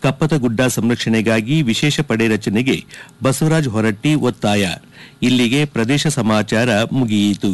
ಕಪ್ಪತಗುಡ್ಡ ಸಂರಕ್ಷಣೆಗಾಗಿ ವಿಶೇಷ ಪಡೆ ರಚನೆಗೆ ಬಸವರಾಜ ಹೊರಟ್ಟಿ ಒತ್ತಾಯ ಇಲ್ಲಿಗೆ ಪ್ರದೇಶ ಸಮಾಚಾರ ಮುಗಿಯಿತು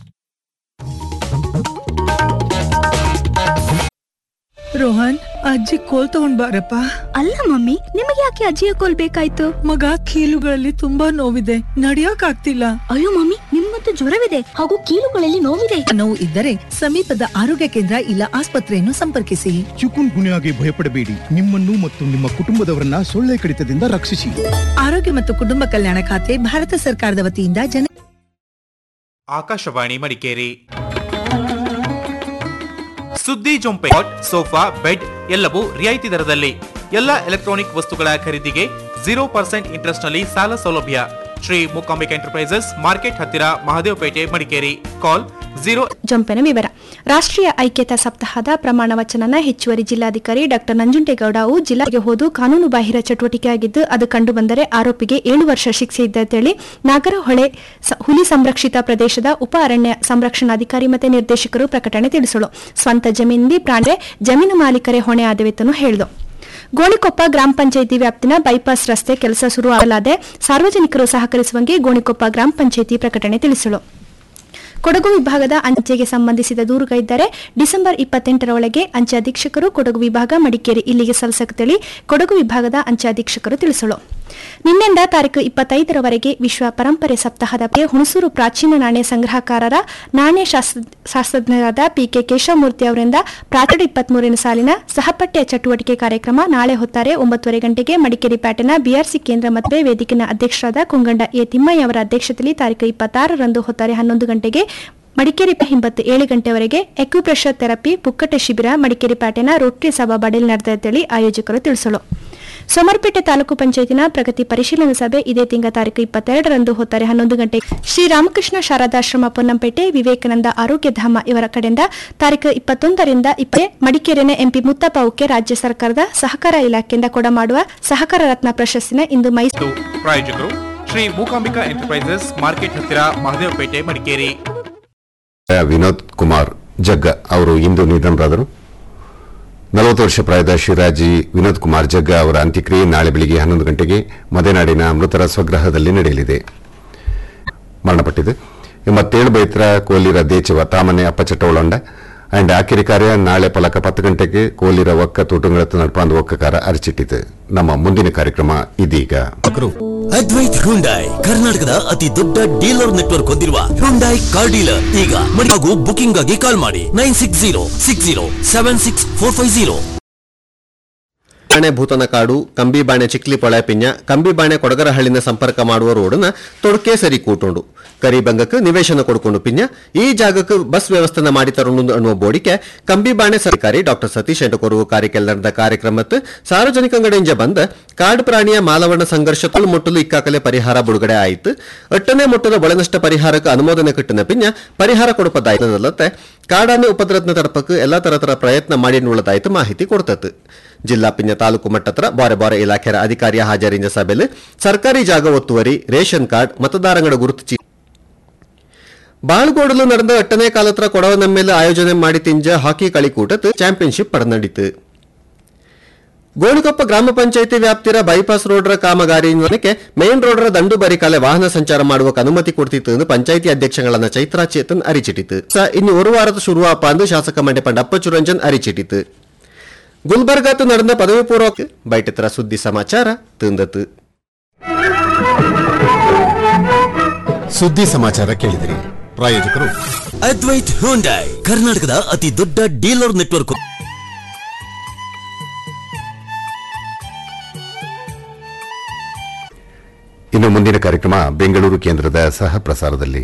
ರೋಹನ್ ಅಜ್ಜಿ ಕೋಲ್ ತಗೊಂಡ್ ಬಾರಪ್ಪ ಅಲ್ಲ ಮಮ್ಮಿ ನಿಮಗೆ ಯಾಕೆ ಅಜ್ಜಿಯ ಕೋಲ್ ಬೇಕಾಯ್ತು ಮಗ ಕೀಲುಗಳಲ್ಲಿ ತುಂಬಾ ನೋವಿದೆ ನಡಿಯಕ್ ಆಗ್ತಿಲ್ಲ ಅಯ್ಯೋ ಮಮ್ಮಿ ನಿಮ್ಮಂತೂ ಜ್ವರವಿದೆ ಹಾಗೂ ಕೀಲುಗಳಲ್ಲಿ ನೋವಿದೆ ನೋವು ಇದ್ದರೆ ಸಮೀಪದ ಆರೋಗ್ಯ ಕೇಂದ್ರ ಇಲ್ಲ ಆಸ್ಪತ್ರೆಯನ್ನು ಸಂಪರ್ಕಿಸಿ ಚಿಕುನ್ ಗುನ್ಯಾಗೆ ಭಯಪಡಬೇಡಿ ನಿಮ್ಮನ್ನು ಮತ್ತು ನಿಮ್ಮ ಕುಟುಂಬದವರನ್ನ ಸೊಳ್ಳೆ ಕಡಿತದಿಂದ ರಕ್ಷಿಸಿ ಆರೋಗ್ಯ ಮತ್ತು ಕುಟುಂಬ ಕಲ್ಯಾಣ ಖಾತೆ ಭಾರತ ಸರ್ಕಾರದ ವತಿಯಿಂದ ಜನ ಆಕಾಶವಾಣಿ ಮಡಿಕೇರಿ ಸುದ್ದಿ ಜೊಂಪೆ ಕಾಟ್, ಸೋಫಾ ಬೆಡ್ ಎಲ್ಲವೂ ರಿಯಾಯಿತಿ ದರದಲ್ಲಿ ಎಲ್ಲ ಎಲೆಕ್ಟ್ರಾನಿಕ್ ವಸ್ತುಗಳ ಖರೀದಿಗೆ ಜೀರೋ ಪರ್ಸೆಂಟ್ ಇಂಟ್ರೆಸ್ಟ್ ನಲ್ಲಿ ಸಾಲ ಸೌಲಭ್ಯ ಶ್ರೀ ಮೂಕಾಂಬಿಕಾ ಎಂಟರ್ಪ್ರೈಸಸ್ ಮಾರ್ಕೆಟ್ ಹತ್ತಿರ ಮಹದೇವಪೇಟೆ ಮಡಿಕೇರಿ ಕಾಲ್ ಜೀರೋ ಜಂಪೆನ ವಿವರ ರಾಷ್ಟ್ರೀಯ ಐಕ್ಯತಾ ಸಪ್ತಾಹದ ಪ್ರಮಾಣ ವಚನನ ಹೆಚ್ಚುವರಿ ಜಿಲ್ಲಾಧಿಕಾರಿ ಡಾಕ್ಟರ್ ನಂಜುಂಡೇಗೌಡ ಅವು ಜಿಲ್ಲೆಗೆ ಹೋದು ಕಾನೂನು ಬಾಹಿರ ಚಟುವಟಿಕೆಯಾಗಿದ್ದು ಅದು ಕಂಡುಬಂದರೆ ಆರೋಪಿಗೆ ಏಳು ವರ್ಷ ಶಿಕ್ಷೆ ಇದ್ದಂತೇಳಿ ನಾಗರಹೊಳೆ ಸ- ಹುಲಿ ಸಂರಕ್ಷಿತ ಪ್ರದೇಶದ ಉಪ ಅರಣ್ಯ ಸಂರಕ್ಷಣಾಧಿಕಾರಿ ಮತ್ತು ನಿರ್ದೇಶಕರು ಪ್ರಕಟಣೆ ತಿಳಿಸಲು ಸ್ವಂತ ಜಮೀನಿಂದ ಪ್ರಾಣೆ ಜಮೀನು ಮಾಲೀಕರೇ ಹೊಣೆ ಆದವೆತ್ತನು ಹೇಳಿದರು ಗೋಣಿಕೊಪ್ಪ ಗ್ರಾಮ ಪಂಚಾಯಿತಿ ವ್ಯಾಪ್ತಿನ ಬೈಪಾಸ್ ರಸ್ತೆ ಕೆಲಸ ಶುರು ಆಗಲಾದೆ ಸಾರ್ವಜನಿಕರು ಸಹಕರಿಸುವಂತೆ ಗೋಣಿಕೊಪ್ಪ ಗ್ರಾಮ ಪಂಚಾಯಿತಿ ಪ್ರಕಟಣೆ ತಿಳಿಸಲು ಕೊಡಗು ವಿಭಾಗದ ಅಂಚೆಗೆ ಸಂಬಂಧಿಸಿದ ದೂರುಗಳಿದ್ದರೆ ಡಿಸೆಂಬರ್ ಇಪ್ಪತ್ತೆಂಟರ ಒಳಗೆ ಅಂಚೆ ಅಧೀಕ್ಷಕರು ಕೊಡಗು ವಿಭಾಗ ಮಡಿಕೇರಿ ಇಲ್ಲಿಗೆ ಸಲ್ಲಿಸಕತೇಳಿ ಕೊಡಗು ವಿಭಾಗದ ಅಂಚೆ ಅಧೀಕ್ಷಕರು ತಿಳಿಸಲು ನಿನ್ನೆಂದ ತಾರೀಕು ಇಪ್ಪತ್ತೈದರವರೆಗೆ ವಿಶ್ವ ಪರಂಪರೆ ಸಪ್ತಾಹದ ಬಗ್ಗೆ ಹುಣಸೂರು ಪ್ರಾಚೀನ ನಾಣ್ಯ ಸಂಗ್ರಹಕಾರರ ನಾಣ್ಯ ಶಾಸ್ತ್ರ- ಶಾಸ್ತ್ರಜ್ಞರಾದ ಪಿಕೆ ಕೇಶವಮೂರ್ತಿ ಅವರಿಂದ ಪ್ರಾಚೀನ ಇಪ್ಪತ್ಮೂರನೇ ಸಾಲಿನ ಸಹಪಠ್ಯ ಚಟುವಟಿಕೆ ಕಾರ್ಯಕ್ರಮ ನಾಳೆ ಹೊತ್ತಾರೆ ಒಂಬತ್ತುವರೆ ಗಂಟೆಗೆ ಮಡಿಕೇರಿ ಪ್ಯಾಟೆನ ಬಿಆರ್ಸಿ ಕೇಂದ್ರ ಮತ್ತು ವೇದಿಕೆನ ಅಧ್ಯಕ್ಷರಾದ ಕುಂಗಂಡ ಎ ತಿಮ್ಮಯ್ಯ ಅವರ ಅಧ್ಯಕ್ಷತೆಯಲ್ಲಿ ತಾರೀಕು ಇಪ್ಪತ್ತಾರರಂದು ಹೊತ್ತಾರೆ ಹನ್ನೊಂದು ಗಂಟೆಗೆ ಮಡಿಕೇರಿ ಹಿಂಬತ್ತು ಏಳು ಗಂಟೆವರೆಗೆ ಎಕ್ಯುಪ್ರೆಷರ್ ಥೆರಪಿ ಪುಕ್ಕಟ ಶಿಬಿರ ಮಡಿಕೇರಿ ಪ್ಯಾಟೆನ ರೋಟರಿ ಸಭಾ ಬಡೇಲ್ ನಡೆದಂತೇಳಿ ಆಯೋಜಕರು ತಿಳಿಸಲು ಸೋಮರ್ಪೇಟೆ ತಾಲೂಕು ಪಂಚಾಯತಿನ ಪ್ರಗತಿ ಪರಿಶೀಲನಾ ಸಭೆ ಇದೇ ತಿಂಗಳ ತಾರೀಕು ಇಪ್ಪತ್ತೆರಡರಂದು ಹೊತ್ತಾರೆ ಹನ್ನೊಂದು ಗಂಟೆ ಶ್ರೀರಾಮಕೃಷ್ಣ ಶಾರದಾಶ್ರಮ ಪೊನ್ನಂಪೇಟೆ ವಿವೇಕಾನಂದ ಆರೋಗ್ಯಧಾಮ ಇವರ ಕಡೆಯಿಂದ ತಾರೀಕು ಇಪ್ಪತ್ತೊಂದರಿಂದ ಇಪ್ಪತ್ತೇ ಮಡಿಕೇರಿನ ಎಂಪಿ ಮುತ್ತಪ್ಪ ಉಕ್ಕೆ ರಾಜ್ಯ ಸರ್ಕಾರದ ಸಹಕಾರ ಇಲಾಖೆಯಿಂದ ಕೊಡಮಾಡುವ ಸಹಕಾರ ರತ್ನ ಪ್ರಶಸ್ತಿನ ಇಂದು ಮೈಸೂರು ಇದು ಪ್ರಾಯೋಜಕರು ಶ್ರೀ ಮೂಕಾಂಬಿಕಾ ಎಂಟರ್ಪ್ರೈಸಸ್ ಮಾರ್ಕೆಟ್ ಹತ್ತಿರ ಮಹದೇವಪೇಟೆ ಮಡಿಕೇರಿ ವಿನೋದ್ ಕುಮಾರ್ ಜಗ್ಗ ಅವರು ಇಂದು ನಿಧನರಾದರು ನಲವತ್ತು ವರ್ಷ ಪ್ರಾಯದ ಶಿರಾಜಿ ವಿನೋದ್ ಕುಮಾರ್ ಜಗ್ಗ ಅವರ ಅಂತ್ಯಕ್ರಿಯೆ ನಾಳೆ ಬೆಳಿಗ್ಗೆ ಹನ್ನೊಂದು ಗಂಟೆಗೆ ಮದೆನಾಡಿನ ಮೃತರ ಸ್ವಗ್ರಹದಲ್ಲಿ ನಡೆಯಲಿದೆ ಮರಣಪಟ್ಟಿದೆ ಎಂಬತ್ತೇಳು ಬೈತ್ರ ಕೋಲಿರ ದೇಚವ ತಾಮನೆ ಅಪ್ಪಚಟ್ಟ ಒಳಂಡ ಅಂಡ್ ಆಕಿರಿ ಕಾರ್ಯ ನಾಳೆ ಪಲಕ ಪತ್ತು ಗಂಟೆಗೆ ಕೋಲಿರ ಒಕ್ಕ ತೂಟುಂಗಳತ್ತು ನಡ್ಪಾಂದು ಒಕ್ಕಕಾರ ಅರಚಿಟ್ಟಿತು ನಮ್ಮ ಮುಂದಿನ ಕಾರ್ಯಕ್ರಮ ಇದೀಗ ಅದ್ವೈತ್ ಹುಂಡಾಯ್ ಕರ್ನಾಟಕದ ಅತಿ ದೊಡ್ಡ ಡೀಲರ್ ನೆಟ್ವರ್ಕ್ ಹೊಂದಿರುವ ಹುಂಡಾಯ್ ಕಾರ್ ಡೀಲರ್ ಈಗ ಮಡಿ- ಹಾಗೂ ಬುಕಿಂಗ್ ಆಗಿ ಕಾಲ್ ಮಾಡಿ nine six zero six zero seven six four five zero ಬಾಣೆ ಭೂತನಕಾಡು ಕಂಬಿಬಾಣೆ ಚಿಕ್ಲಿಪೊಳೆ ಪಿಂಜ ಕಂಬಿಬಾಣೆ ಕೊಡಗರಹಳ್ಳಿನ ಸಂಪರ್ಕ ಮಾಡುವ ರೋಡ್ನ ತೊಡಕೆ ಸರಿ ಕೂಟುಂಡು ಕರಿಬಂಗಕ್ಕೆ ನಿವೇಶನ ಕೊಡ್ಕೊಂಡು ಪಿಂಜ ಈ ಜಾಗಕ್ಕೆ ಬಸ್ ವ್ಯವಸ್ಥೆನ ಮಾಡಿ ತರುಂಡು ಅನ್ನುವ ಬೋಡಿಕೆ ಕಂಬಿಬಾಣೆ ಸರ್ಕಾರಿ ಡಾಕ್ಟರ್ ಸತೀಶ್ ಎಂಟಕೊರುವ ಕಾರ್ಯಕ್ಕೆಲ್ ನಡೆದ ಕಾರ್ಯಕ್ರಮಕ್ಕೆ ಸಾರ್ವಜನಿಕಂಗಡೆಯಿಂದ ಬಂದ ಕಾಡು ಪ್ರಾಣಿಯ ಮಾಲವಣ ಸಂಘರ್ಷ ತುಳು ಮುಟ್ಟಲು ಇಕ್ಕಾಕಲೆ ಪರಿಹಾರ ಬಿಡುಗಡೆ ಆಯಿತು ಎಟ್ಟನೇ ಮೊಟ್ಟದ ಒಳನಷ್ಟ ಪರಿಹಾರಕ್ಕೆ ಅನುಮೋದನೆ ಕಟ್ಟಿನ ಪಿಂಜ ಪರಿಹಾರ ಕೊಡುಪದಾಯ್ತದಲ್ಲತ್ತೆ ಕಾಡಾನೆ ಉಪದ್ರವನ ತಡಪಕ್ಕೆ ಎಲ್ಲಾ ತರತರ ಪ್ರಯತ್ನ ಮಾಡಿ ನುಳ್ಳದಾಯ್ತು ಮಾಹಿತಿ ಕೊಡ್ತತ್ತು ಜಿಲ್ಲಾ ಪಿಂಜ ತಾಲೂಕು ಮಟ್ಟತ್ರ ಬಾರೆ ಬಾರೆ ಇಲಾಖೆಯ ಅಧಿಕಾರಿಯ ಹಾಜರಿಂಜ ಸಭೆಯಲ್ಲಿ ಸರ್ಕಾರಿ ಜಾಗ ಒತ್ತುವರಿ ರೇಷನ್ ಕಾರ್ಡ್ ಮತದಾರಗಳ ಗುರುತು ಚೀಟಿ ಬಾಳ್ಗೋಡಲು ನಡೆದ ಎಟ್ಟನೇ ಕಾಲತ್ರ ಕೊಡವನ ಮೇಲೆ ಆಯೋಜನೆ ಮಾಡಿ ತಿಂಜ ಹಾಕಿ ಕಳಿಕೂಟತ್ ಚಾಂಪಿಯನ್ಶಿಪ್ ಪಡೆನಡೀತು ಗೋಣಿಕೊಪ್ಪ ಗ್ರಾಮ ಪಂಚಾಯಿತಿ ವ್ಯಾಪ್ತಿರ ಬೈಪಾಸ್ ರೋಡ್ರ ಕಾಮಗಾರಿ ಮೇನ್ ರೋಡ್ರ ದಂಡು ಬರಿಕಾಲೆ ವಾಹನ ಸಂಚಾರ ಮಾಡುವಕ್ಕೆ ಅನುಮತಿ ಕೊಡ್ತಿತ್ತು ಎಂದು ಪಂಚಾಯಿತಿ ಅಧ್ಯಕ್ಷಗಳನ್ನ ಚೈತ್ರಾ ಚೇತನ್ ಅರಿಚಿಟ್ಟಿತು ಸ ಇನ್ನು ಒಂದು ವಾರದ ಶುರುವಾಪ ಅಂದು ಶಾಸಕ ಮಂಡ್ಯ ಪಂಡ ಅಪ್ಪಚುರಂಜನ್ ಅರಿಚಿಟ್ಟಿತು ಗುಲ್ಬರ್ಗಾತು ನಡೆದ ಪದವಿ ಪೂರ್ವ ಬೈಟತ್ರ ಸುದ್ದಿ ಸಮಾಚಾರ ತಂದತು ಸುದ್ದಿ ಸಮಾಚಾರ ಕೇಳಿದಿರಿ ಪ್ರಾಯೋಜಕರು ಅದ್ವೈತ್ ಹುಂಡಾಯ್ ಕರ್ನಾಟಕದ ಅತಿ ದೊಡ್ಡ ಡೀಲರ್ ನೆಟ್ವರ್ಕ್ ಇನ್ನು ಮುಂದಿನ ಕಾರ್ಯಕ್ರಮ ಬೆಂಗಳೂರು ಕೇಂದ್ರದ ಸಹ ಪ್ರಸಾರದಲ್ಲಿ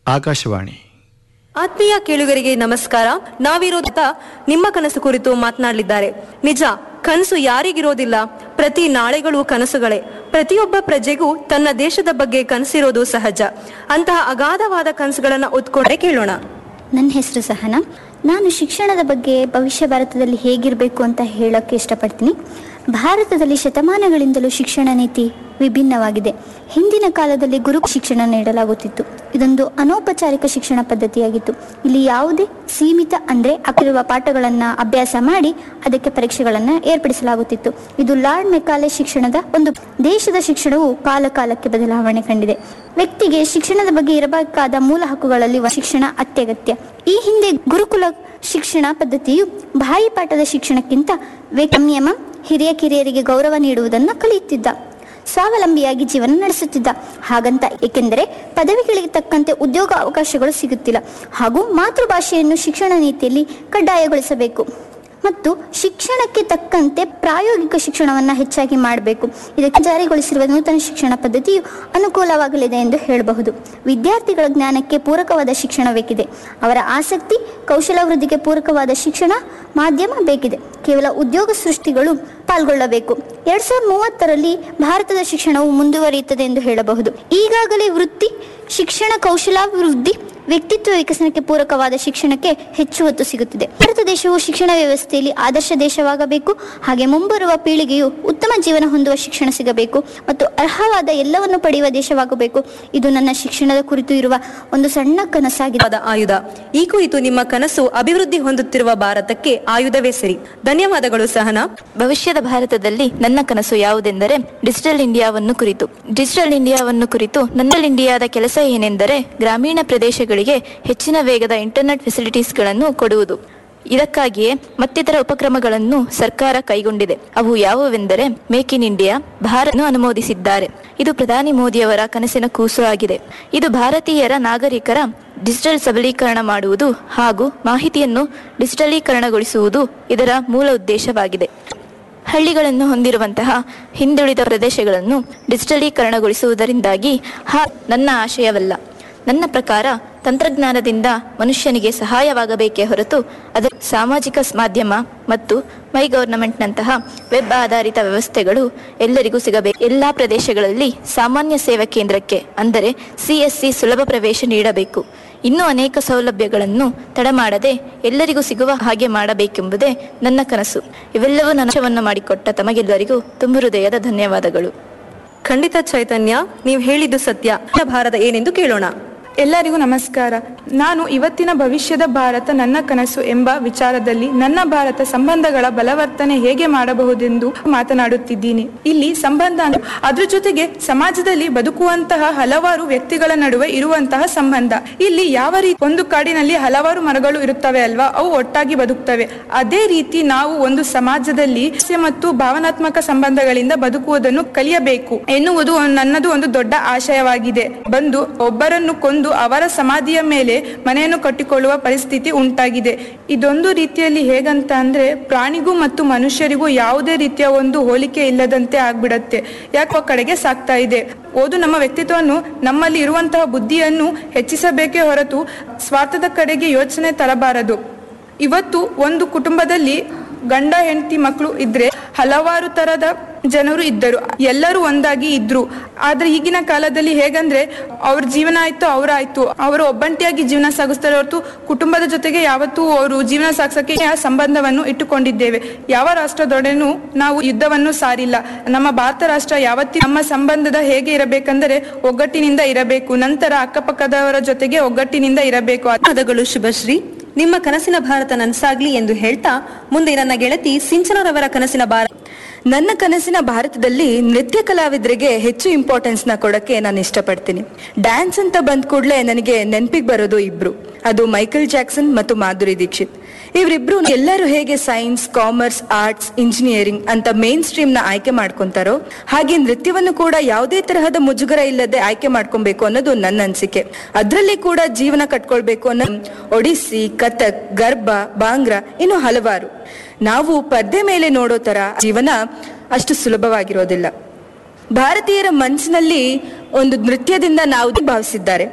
ಆಕಾಶವಾಣಿ ಆತ್ಮೀಯ ಕೇಳುಗರಿಗೆ ನಮಸ್ಕಾರ ನಾವಿರೋದ ನಿಮ್ಮ ಕನಸು ಕುರಿತು ಮಾತನಾಡಲಿದ್ದಾರೆ ನಿಜ ಕನಸು ಯಾರಿಗಿರೋದಿಲ್ಲ ಪ್ರತಿ ನಾಳೆಗಳು ಕನಸುಗಳೇ ಪ್ರತಿಯೊಬ್ಬ ಪ್ರಜೆಗೂ ತನ್ನ ದೇಶದ ಬಗ್ಗೆ ಕನಸಿರೋದು ಸಹಜ ಅಂತಹ ಅಗಾಧವಾದ ಕನಸುಗಳನ್ನ ಉತ್ಕೊಂಡೆ ಕೇಳೋಣ ನನ್ನ ಹೆಸರು ಸಹನಾ ನಾನು ಶಿಕ್ಷಣದ ಬಗ್ಗೆ ಭವಿಷ್ಯ ಭಾರತದಲ್ಲಿ ಹೇಗಿರಬೇಕು ಅಂತ ಹೇಳೋಕ್ಕೆ ಇಷ್ಟಪಡ್ತೀನಿ ಭಾರತದಲ್ಲಿ ಶತಮಾನಗಳಿಂದಲೂ ಶಿಕ್ಷಣ ನೀತಿ ವಿಭಿನ್ನವಾಗಿದೆ ಹಿಂದಿನ ಕಾಲದಲ್ಲಿ ಗುರು ಶಿಕ್ಷಣ ನೀಡಲಾಗುತ್ತಿತ್ತು ಇದೊಂದು ಅನೌಪಚಾರಿಕ ಶಿಕ್ಷಣ ಪದ್ಧತಿಯಾಗಿತ್ತು ಇಲ್ಲಿ ಯಾವುದೇ ಸೀಮಿತ ಅಂದರೆ ಅಕ್ಕಿರುವ ಪಾಠಗಳನ್ನು ಅಭ್ಯಾಸ ಮಾಡಿ ಅದಕ್ಕೆ ಪರೀಕ್ಷೆಗಳನ್ನು ಏರ್ಪಡಿಸಲಾಗುತ್ತಿತ್ತು ಇದು ಲಾರ್ಡ್ ಮೆಕಾಲೆ ಶಿಕ್ಷಣದ ಒಂದು ದೇಶದ ಶಿಕ್ಷಣವು ಕಾಲ ಕಾಲಕ್ಕೆ ಬದಲಾವಣೆ ಕಂಡಿದೆ ವ್ಯಕ್ತಿಗೆ ಶಿಕ್ಷಣದ ಬಗ್ಗೆ ಇರಬೇಕಾದ ಮೂಲ ಹಕ್ಕುಗಳಲ್ಲಿ ಒಂದು ಶಿಕ್ಷಣ ಅತ್ಯಗತ್ಯ ಈ ಹಿಂದೆ ಗುರುಕುಲ ಶಿಕ್ಷಣ ಪದ್ಧತಿಯು ಬಾಯಿಪಾಠದ ಶಿಕ್ಷಣಕ್ಕಿಂತ ವ್ಯಕ್ತಿ ಸಂಯಮ ಹಿರಿಯ ಕಿರಿಯರಿಗೆ ಗೌರವ ನೀಡುವುದನ್ನು ಕಲಿಯುತ್ತಿದ್ದ ಸ್ವಾವಲಂಬಿಯಾಗಿ ಜೀವನ ನಡೆಸುತ್ತಿದ್ದ ಹಾಗಂತ ಏಕೆಂದರೆ ಪದವಿಗಳಿಗೆ ತಕ್ಕಂತೆ ಉದ್ಯೋಗ ಅವಕಾಶಗಳು ಸಿಗುತ್ತಿಲ್ಲ ಹಾಗೂ ಮಾತೃಭಾಷೆಯನ್ನು ಶಿಕ್ಷಣ ನೀತಿಯಲ್ಲಿ ಕಡ್ಡಾಯಗೊಳಿಸಬೇಕು ಮತ್ತು ಶಿಕ್ಷಣಕ್ಕೆ ತಕ್ಕಂತೆ ಪ್ರಾಯೋಗಿಕ ಶಿಕ್ಷಣವನ್ನು ಹೆಚ್ಚಾಗಿ ಮಾಡಬೇಕು ಇದಕ್ಕೆ ಜಾರಿಗೊಳಿಸಿರುವ ನೂತನ ಶಿಕ್ಷಣ ಪದ್ಧತಿಯು ಅನುಕೂಲವಾಗಲಿದೆ ಎಂದು ಹೇಳಬಹುದು ವಿದ್ಯಾರ್ಥಿಗಳ ಜ್ಞಾನಕ್ಕೆ ಪೂರಕವಾದ ಶಿಕ್ಷಣ ಬೇಕಿದೆ ಅವರ ಆಸಕ್ತಿ ಕೌಶಲಾಭಿವೃದ್ಧಿಗೆ ಪೂರಕವಾದ ಶಿಕ್ಷಣ ಮಾಧ್ಯಮ ಬೇಕಿದೆ ಕೇವಲ ಉದ್ಯೋಗ ಸೃಷ್ಟಿಗಳು ಪಾಲ್ಗೊಳ್ಳಬೇಕು ಎರಡ್ ಸಾವಿರದ ಮೂವತ್ತರಲ್ಲಿ ಭಾರತದ ಶಿಕ್ಷಣವು ಮುಂದುವರಿಯುತ್ತದೆ ಎಂದು ಹೇಳಬಹುದು ಈಗಾಗಲೇ ವೃತ್ತಿ ಶಿಕ್ಷಣ ಕೌಶಲಾಭಿವೃದ್ಧಿ ವ್ಯಕ್ತಿತ್ವ ವಿಕಸನಕ್ಕೆ ಪೂರಕವಾದ ಶಿಕ್ಷಣಕ್ಕೆ ಹೆಚ್ಚು ಒತ್ತು ಸಿಗುತ್ತಿದೆ ಭಾರತ ದೇಶವು ಶಿಕ್ಷಣ ವ್ಯವಸ್ಥೆಯಲ್ಲಿ ಆದರ್ಶ ದೇಶವಾಗಬೇಕು ಹಾಗೆ ಮುಂಬರುವ ಪೀಳಿಗೆಯು ಉತ್ತಮ ಜೀವನ ಹೊಂದುವ ಶಿಕ್ಷಣ ಸಿಗಬೇಕು ಮತ್ತು ಅರ್ಹವಾದ ಎಲ್ಲವನ್ನು ಪಡೆಯುವ ದೇಶವಾಗಬೇಕು ಇದು ನನ್ನ ಶಿಕ್ಷಣದ ಕುರಿತು ಇರುವ ಒಂದು ಸಣ್ಣ ಕನಸಾಗಿದೆ ಆಯುಧ ಈ ಕುರಿತು ನಿಮ್ಮ ಕನಸು ಅಭಿವೃದ್ಧಿ ಹೊಂದುತ್ತಿರುವ ಭಾರತಕ್ಕೆ ಆಯುಧವೇ ಸರಿ ಧನ್ಯವಾದಗಳು ಸಹನಾ ಭವಿಷ್ಯದ ಭಾರತದಲ್ಲಿ ನನ್ನ ಕನಸು ಯಾವುದೆಂದರೆ ಡಿಜಿಟಲ್ ಇಂಡಿಯಾವನ್ನು ಕುರಿತು ಡಿಜಿಟಲ್ ಇಂಡಿಯಾವನ್ನು ಕುರಿತು ನನ್ನ ಇಂಡಿಯಾದ ಕೆಲಸ ಏನೆಂದರೆ ಗ್ರಾಮೀಣ ಪ್ರದೇಶಗಳಿಗೆ ಹೆಚ್ಚಿನ ವೇಗದ ಇಂಟರ್ನೆಟ್ ಫೆಸಿಲಿಟೀಸ್ಗಳನ್ನು ಕೊಡುವುದು ಇದಕ್ಕಾಗಿಯೇ ಮತ್ತಿತರ ಉಪಕ್ರಮಗಳನ್ನು ಸರ್ಕಾರ ಕೈಗೊಂಡಿದೆ ಅವು ಯಾವುವೆಂದರೆ ಮೇಕ್ ಇನ್ ಇಂಡಿಯಾ ಭಾರತ ಅನುಮೋದಿಸಿದ್ದಾರೆ ಇದು ಪ್ರಧಾನಿ ಮೋದಿಯವರ ಕನಸಿನ ಕೂಸು ಆಗಿದೆ ಇದು ಭಾರತೀಯರ ನಾಗರಿಕರ ಡಿಜಿಟಲ್ ಸಬಲೀಕರಣ ಮಾಡುವುದು ಹಾಗೂ ಮಾಹಿತಿಯನ್ನು ಡಿಜಿಟಲೀಕರಣಗೊಳಿಸುವುದು ಇದರ ಮೂಲ ಉದ್ದೇಶವಾಗಿದೆ ಹಳ್ಳಿಗಳನ್ನು ಹೊಂದಿರುವಂತಹ ಹಿಂದುಳಿದ ಪ್ರದೇಶಗಳನ್ನು ಡಿಜಿಟಲೀಕರಣಗೊಳಿಸುವುದರಿಂದಾಗಿ ಹಾ ನನ್ನ ಆಶಯವಲ್ಲ ನನ್ನ ಪ್ರಕಾರ ತಂತ್ರಜ್ಞಾನದಿಂದ ಮನುಷ್ಯನಿಗೆ ಸಹಾಯವಾಗಬೇಕೇ ಹೊರತು ಅದರ ಸಾಮಾಜಿಕ ಮಾಧ್ಯಮ ಮತ್ತು ಮೈ ಗವರ್ನಮೆಂಟ್ನಂತಹ ವೆಬ್ ಆಧಾರಿತ ವ್ಯವಸ್ಥೆಗಳು ಎಲ್ಲರಿಗೂ ಸಿಗಬೇಕು ಎಲ್ಲಾ ಪ್ರದೇಶಗಳಲ್ಲಿ ಸಾಮಾನ್ಯ ಸೇವಾ ಕೇಂದ್ರಕ್ಕೆ ಅಂದರೆ ಸಿಎಸ್ಸಿ ಸುಲಭ ಪ್ರವೇಶ ನೀಡಬೇಕು ಇನ್ನೂ ಅನೇಕ ಸೌಲಭ್ಯಗಳನ್ನು ತಡಮಾಡದೆ ಎಲ್ಲರಿಗೂ ಸಿಗುವ ಹಾಗೆ ಮಾಡಬೇಕೆಂಬುದೇ ನನ್ನ ಕನಸು ಇವೆಲ್ಲವೂ ನನವನ್ನು ಮಾಡಿಕೊಟ್ಟ ತಮಗೆಲ್ಲರಿಗೂ ತುಂಬ ಹೃದಯದ ಧನ್ಯವಾದಗಳು ಖಂಡಿತ ಚೈತನ್ಯ ನೀವು ಹೇಳಿದ್ದು ಸತ್ಯ ಭಾರತ ಏನೆಂದು ಕೇಳೋಣ ಎಲ್ಲರಿಗೂ ನಮಸ್ಕಾರ ನಾನು ಇವತ್ತಿನ ಭವಿಷ್ಯದ ಭಾರತ ನನ್ನ ಕನಸು ಎಂಬ ವಿಚಾರದಲ್ಲಿ ನನ್ನ ಭಾರತ ಸಂಬಂಧಗಳ ಬಲವರ್ತನೆ ಹೇಗೆ ಮಾಡಬಹುದೆಂದು ಮಾತನಾಡುತ್ತಿದ್ದೀನಿ ಇಲ್ಲಿ ಸಂಬಂಧ ಅಂದ್ರೆ ಅದ್ರ ಜೊತೆಗೆ ಸಮಾಜದಲ್ಲಿ ಬದುಕುವಂತಹ ಹಲವಾರು ವ್ಯಕ್ತಿಗಳ ನಡುವೆ ಇರುವಂತಹ ಸಂಬಂಧ ಇಲ್ಲಿ ಯಾವ ರೀತಿ ಒಂದು ಕಾಡಿನಲ್ಲಿ ಹಲವಾರು ಮರಗಳು ಇರುತ್ತವೆ ಅಲ್ವಾ ಅವು ಒಟ್ಟಾಗಿ ಬದುಕ್ತವೆ ಅದೇ ರೀತಿ ನಾವು ಒಂದು ಸಮಾಜದಲ್ಲಿ ಹಾಸ್ಯ ಮತ್ತು ಭಾವನಾತ್ಮಕ ಸಂಬಂಧಗಳಿಂದ ಬದುಕುವುದನ್ನು ಕಲಿಯಬೇಕು ಎನ್ನುವುದು ನನ್ನದು ಒಂದು ದೊಡ್ಡ ಆಶಯವಾಗಿದೆ ಬಂದು ಒಬ್ಬರನ್ನು ಕೊಂದು ಅವರ ಸಮಾಧಿಯ ಮೇಲೆ ಮನೆಯನ್ನು ಕಟ್ಟಿಕೊಳ್ಳುವ ಪರಿಸ್ಥಿತಿ ಉಂಟಾಗಿದೆ ಇದೊಂದು ರೀತಿಯಲ್ಲಿ ಹೇಗಂತ ಅಂದ್ರೆ ಪ್ರಾಣಿಗೂ ಮತ್ತು ಮನುಷ್ಯರಿಗೂ ಯಾವುದೇ ರೀತಿಯ ಒಂದು ಹೋಲಿಕೆ ಇಲ್ಲದಂತೆ ಆಗ್ಬಿಡತ್ತೆ ಯಾಕೋ ಕಡೆಗೆ ಸಾಕ್ತಾ ಇದೆ ಓದು ನಮ್ಮ ವ್ಯಕ್ತಿತ್ವವನ್ನು ನಮ್ಮಲ್ಲಿ ಇರುವಂತಹ ಬುದ್ಧಿಯನ್ನು ಹೆಚ್ಚಿಸಬೇಕೇ ಹೊರತು ಸ್ವಾರ್ಥದ ಕಡೆಗೆ ಯೋಚನೆ ತರಬಾರದು ಇವತ್ತು ಒಂದು ಕುಟುಂಬದಲ್ಲಿ ಗಂಡ ಹೆಂಡತಿ ಮಕ್ಕಳು ಇದ್ರೆ ಹಲವಾರು ತರದ ಜನರು ಇದ್ದರು ಎಲ್ಲರೂ ಒಂದಾಗಿ ಇದ್ರು ಆದ್ರೆ ಈಗಿನ ಕಾಲದಲ್ಲಿ ಹೇಗಂದ್ರೆ ಅವ್ರ ಜೀವನ ಆಯ್ತು ಅವರಾಯ್ತು ಅವರು ಒಬ್ಬಂಟಿಯಾಗಿ ಜೀವನ ಸಾಗಿಸ್ತಾರೆ ಹೊರತು ಕುಟುಂಬದ ಜೊತೆಗೆ ಯಾವತ್ತೂ ಅವರು ಜೀವನ ಸಾಗಿಸಕ್ಕೆ ಆ ಸಂಬಂಧವನ್ನು ಇಟ್ಟುಕೊಂಡಿದ್ದೇವೆ ಯಾವ ರಾಷ್ಟ್ರದೊಡನೆನೂ ನಾವು ಯುದ್ಧವನ್ನು ಸಾರಿಲ್ಲ ನಮ್ಮ ಭಾರತ ರಾಷ್ಟ್ರ ಯಾವತ್ತಿ ನಮ್ಮ ಸಂಬಂಧದ ಹೇಗೆ ಇರಬೇಕಂದರೆ ಒಗ್ಗಟ್ಟಿನಿಂದ ಇರಬೇಕು ನಂತರ ಅಕ್ಕಪಕ್ಕದವರ ಜೊತೆಗೆ ಒಗ್ಗಟ್ಟಿನಿಂದ ಇರಬೇಕು ಧನ್ಯವಾದಗಳು ಶುಭಶ್ರೀ ನಿಮ್ಮ ಕನಸಿನ ಭಾರತ ನನ್ಸಾಗ್ಲಿ ಎಂದು ಹೇಳ್ತಾ ಮುಂದೆ ನನ್ನ ಗೆಳತಿ ಸಿಂಚನರವರ ಕನಸಿನ ಭಾರತ ನನ್ನ ಕನಸಿನ ಭಾರತದಲ್ಲಿ ನೃತ್ಯ ಕಲಾವಿದರಿಗೆ ಹೆಚ್ಚು ಇಂಪಾರ್ಟೆನ್ಸ್ ನ ಕೊಡಕ್ಕೆ ನಾನು ಇಷ್ಟಪಡ್ತೀನಿ ಡ್ಯಾನ್ಸ್ ಅಂತ ಬಂದ ಕೂಡಲೇ ನನಗೆ ನೆನಪಿಗೆ ಬರೋದು ಇಬ್ರು ಅದು ಮೈಕಲ್ ಜಾಕ್ಸನ್ ಮತ್ತು ಮಾಧುರಿ ದೀಕ್ಷಿತ್ ಇವರಿಬ್ರು ಎಲ್ಲರೂ ಹೇಗೆ ಸೈನ್ಸ್ ಕಾಮರ್ಸ್ ಆರ್ಟ್ಸ್ ಇಂಜಿನಿಯರಿಂಗ್ ಅಂತ ಮೇನ್ ಸ್ಟ್ರೀಮ್ ನ ಆಯ್ಕೆ ಮಾಡ್ಕೊಂತಾರೋ ಹಾಗೆ ನೃತ್ಯವನ್ನು ಕೂಡ ಯಾವುದೇ ತರಹದ ಮುಜುಗರ ಇಲ್ಲದೆ ಆಯ್ಕೆ ಮಾಡ್ಕೊಬೇಕು ಅನ್ನೋದು ನನ್ನ ಅನಿಸಿಕೆ ಅದರಲ್ಲಿ ಕೂಡ ಜೀವನ ಕಟ್ಕೊಳ್ಬೇಕು ಅನ್ನೋ ಒಡಿಸ್ಸಿ ಕಥಕ್ ಗರ್ಭ ಬಾಂಗ್ರಾ ಇನ್ನು ಹಲವಾರು ನಾವು ಪರ್ದೆ ಮೇಲೆ ನೋಡೋ ತರ ಜೀವನ ಅಷ್ಟು ಸುಲಭವಾಗಿರೋದಿಲ್ಲ ಭಾರತೀಯರ ಮನಸ್ಸಿನಲ್ಲಿ ಒಂದು ನೃತ್ಯದಿಂದ ನಾವು ಭಾವಿಸಿದ್ದಾರೆ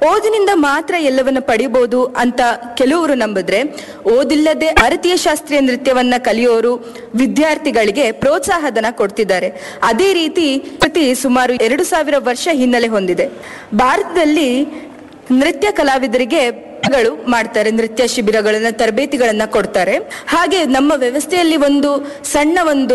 ಓದಿನಿಂದ ಮಾತ್ರ ಎಲ್ಲವನ್ನ ಪಡಿಬಹುದು ಅಂತ ಕೆಲವರು ನಂಬಿದ್ರೆ ಓದಿಲ್ಲದೆ ಭಾರತೀಯ ಶಾಸ್ತ್ರೀಯ ನೃತ್ಯವನ್ನ ಕಲಿಯೋರು ವಿದ್ಯಾರ್ಥಿಗಳಿಗೆ ಪ್ರೋತ್ಸಾಹಧನ ಕೊಡ್ತಿದ್ದಾರೆ ಅದೇ ರೀತಿ ಪ್ರತಿ ಸುಮಾರು ಎರಡು ಸಾವಿರ ವರ್ಷ ಹಿನ್ನೆಲೆ ಹೊಂದಿದೆ ಭಾರತದಲ್ಲಿ ನೃತ್ಯ ಕಲಾವಿದರಿಗೆ ಗಳು ಮಾಡ್ತಾರೆ ನೃತ್ಯ ಶಿಬಿರಗಳನ್ನ ತರಬೇತಿಗಳನ್ನ ಕೊಡ್ತಾರೆ ಹಾಗೆ ನಮ್ಮ ವ್ಯವಸ್ಥೆಯಲ್ಲಿ ಒಂದು ಸಣ್ಣ ಒಂದು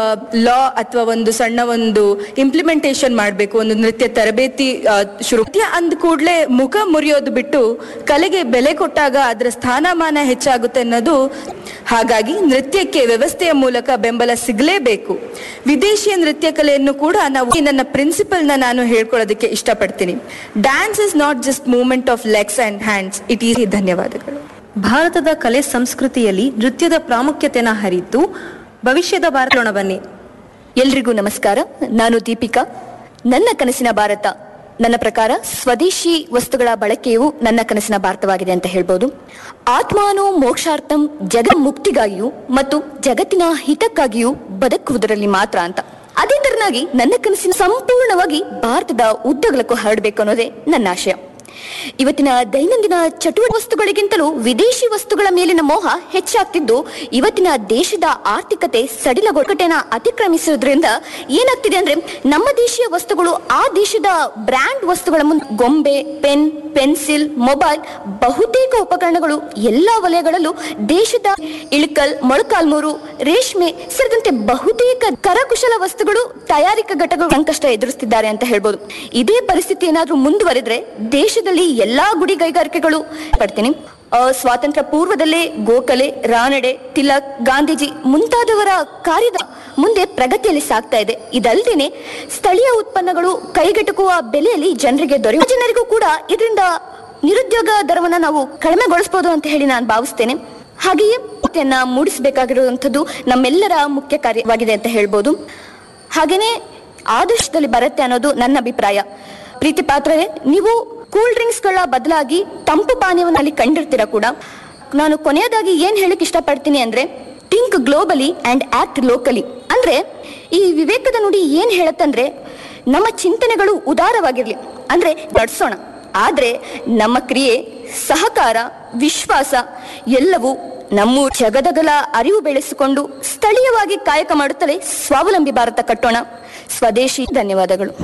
ಲಾ ಅಥವಾ ಒಂದು ಸಣ್ಣ ಒಂದು ಇಂಪ್ಲಿಮೆಂಟೇಶನ್ ಮಾಡಬೇಕು ಒಂದು ನೃತ್ಯ ತರಬೇತಿ ಆ, ಶುರು ನೃತ್ಯ ಅಂದ ಕೂಡಲೇ ಮುಖ ಮುರಿಯೋದು ಬಿಟ್ಟು ಕಲೆಗೆ ಬೆಲೆ ಕೊಟ್ಟಾಗ ಅದರ ಸ್ಥಾನಮಾನ ಹೆಚ್ಚಾಗುತ್ತೆ ಅನ್ನೋದು ಹಾಗಾಗಿ ನೃತ್ಯಕ್ಕೆ ವ್ಯವಸ್ಥೆಯ ಮೂಲಕ ಬೆಂಬಲ ಸಿಗಲೇಬೇಕು ವಿದೇಶಿಯ ನೃತ್ಯ ಕಲೆಯನ್ನು ಕೂಡ ನಾವು ಈ ನನ್ನ ಪ್ರಿನ್ಸಿಪಲ್ ನ ನಾನು ಹೇಳ್ಕೊಳ್ಳೋದಕ್ಕೆ ಇಷ್ಟಪಡ್ತೀನಿ dance is not just movement of legs and hands it is ಧನ್ಯವಾದಗಳು ಭಾರತದ ಕಲೆ ಸಂಸ್ಕೃತಿಯಲ್ಲಿ ನೃತ್ಯದ ಪ್ರಾಮುಖ್ಯತೆನ ಹರಿತು ಭವಿಷ್ಯದ ಭಾರತೋಣ ಬನ್ನಿ ಎಲ್ರಿಗೂ ನಮಸ್ಕಾರ ನಾನು ದೀಪಿಕಾ ನನ್ನ ಕನಸಿನ ಭಾರತ ನನ್ನ ಪ್ರಕಾರ ಸ್ವದೇಶಿ ವಸ್ತುಗಳ ಬಳಕೆಯು ನನ್ನ ಕನಸಿನ ಭಾರತವಾಗಿದೆ ಅಂತ ಹೇಳ್ಬೋದು ಆತ್ಮಾನು ಮೋಕ್ಷಾರ್ಥಂ ಜಗ ಮುಕ್ತಿಗಾಗಿಯೂ ಮತ್ತು ಜಗತ್ತಿನ ಹಿತಕ್ಕಾಗಿಯೂ ಬದುಕುವುದರಲ್ಲಿ ಮಾತ್ರ ಅಂತ ಅದೇ ತರನಾಗಿ ನನ್ನ ಕನಸಿನ ಸಂಪೂರ್ಣವಾಗಿ ಭಾರತದ ಉದ್ದಗಲಕ್ಕೂ ಹರಡಬೇಕು ಅನ್ನೋದೇ ನನ್ನ ಆಶಯ ಇವತ್ತಿನ ದೈನಂದಿನ ಚಟುವ ವಸ್ತುಗಳಿಗಿಂತಲೂ ವಿದೇಶಿ ವಸ್ತುಗಳ ಮೇಲಿನ ಮೋಹ ಹೆಚ್ಚಾಗ್ತಿದ್ದು ಇವತ್ತಿನ ದೇಶದ ಆರ್ಥಿಕತೆ ಸಡಿಲಗೊಟ್ಟೆನ ಅತಿಕ್ರಮಿಸುವುದರಿಂದ ಏನಾಗ್ತಿದೆ ಅಂದ್ರೆ ನಮ್ಮ ದೇಶೀಯ ವಸ್ತುಗಳು ಆ ದೇಶದ ಬ್ರ್ಯಾಂಡ್ ವಸ್ತುಗಳ ಮುಂದೆ ಗೊಂಬೆ ಪೆನ್ ಪೆನ್ಸಿಲ್ ಮೊಬೈಲ್ ಬಹುತೇಕ ಉಪಕರಣಗಳು ಎಲ್ಲಾ ವಲಯಗಳಲ್ಲೂ ದೇಶದ ಇಳಕಲ್ ಮೊಳಕಾಲ್ಮೂರು ರೇಷ್ಮೆ ಸೇರಿದಂತೆ ಬಹುತೇಕ ಕರಕುಶಲ ವಸ್ತುಗಳು ತಯಾರಿಕಾ ಘಟಕಗಳು ಸಂಕಷ್ಟ ಎದುರಿಸುತ್ತಿದ್ದಾರೆ ಅಂತ ಹೇಳ್ಬೋದು ಇದೇ ಪರಿಸ್ಥಿತಿ ಏನಾದ್ರೂ ಮುಂದುವರೆದ್ರೆ ದೇಶದಲ್ಲಿ ಎಲ್ಲಾ ಗುಡಿ ಕೈಗಾರಿಕೆಗಳು ಪಡ್ತೀನಿ ಆ, ಸ್ವಾತಂತ್ರ್ಯ ಪೂರ್ವದಲ್ಲೇ ಗೋಖಲೆ ರಾನಡೆ ತಿಲಕ್ ಗಾಂಧೀಜಿ ಮುಂತಾದವರ ಕಾರ್ಯದ ಮುಂದೆ ಪ್ರಗತಿಯಲ್ಲಿ ಸಾಗ್ತಾ ಇದೆ ಇದಲ್ಲದೇನೆ ಸ್ಥಳೀಯ ಉತ್ಪನ್ನಗಳು ಕೈಗೆಟುಕುವ ಬೆಲೆಯಲ್ಲಿ ಜನರಿಗೆ ದೊರೆಯುವ ಜನರಿಗೂ ಕೂಡ ಇದರಿಂದ ನಿರುದ್ಯೋಗ ದರವನ್ನ ನಾವು ಕಡಿಮೆಗೊಳಿಸಬಹುದು ಅಂತ ಹೇಳಿ ನಾನು ಭಾವಿಸ್ತೇನೆ ಹಾಗೆಯೇ ಮುಕ್ತಿಯನ್ನ ಮೂಡಿಸಬೇಕಾಗಿರುವಂಥದ್ದು ನಮ್ಮೆಲ್ಲರ ಮುಖ್ಯ ಕಾರ್ಯವಾಗಿದೆ ಅಂತ ಹೇಳ್ಬೋದು ಹಾಗೇನೆ ಆದರ್ಶದಲ್ಲಿ ಬರುತ್ತೆ ಅನ್ನೋದು ನನ್ನ ಅಭಿಪ್ರಾಯ ಪ್ರೀತಿ ಪಾತ್ರರೇ ನೀವು ಕೂಲ್ ಡ್ರಿಂಕ್ಸ್ಗಳ ಬದಲಾಗಿ ತಂಪು ಪಾನೀಯವನ್ನು ಅಲ್ಲಿ ಕಂಡಿರ್ತೀರ ಕೂಡ ನಾನು ಕೊನೆಯದಾಗಿ ಏನ್ ಹೇಳಕ್ ಇಷ್ಟಪಡ್ತೀನಿ ಅಂದ್ರೆ think globally and act locally ಅಂದ್ರೆ ಈ ವಿವೇಕದ ನುಡಿ ಏನ್ ಹೇಳತ್ತಂದ್ರೆ ನಮ್ಮ ಚಿಂತನೆಗಳು ಉದಾರವಾಗಿರ್ಲಿ ಅಂದ್ರೆ ನಡ್ಸೋಣ ಆದ್ರೆ ನಮ್ಮ ಕ್ರಿಯೆ ಸಹಕಾರ ವಿಶ್ವಾಸ ಎಲ್ಲವೂ ನಮ್ಮ ಜಗದಗಲ ಅರಿವು ಬೆಳೆಸಿಕೊಂಡು ಸ್ಥಳೀಯವಾಗಿ ಕಾಯಕ ಮಾಡುತ್ತಲೇ ಸ್ವಾವಲಂಬಿ ಭಾರತ ಕಟ್ಟೋಣ ಸ್ವದೇಶಿ ಧನ್ಯವಾದಗಳು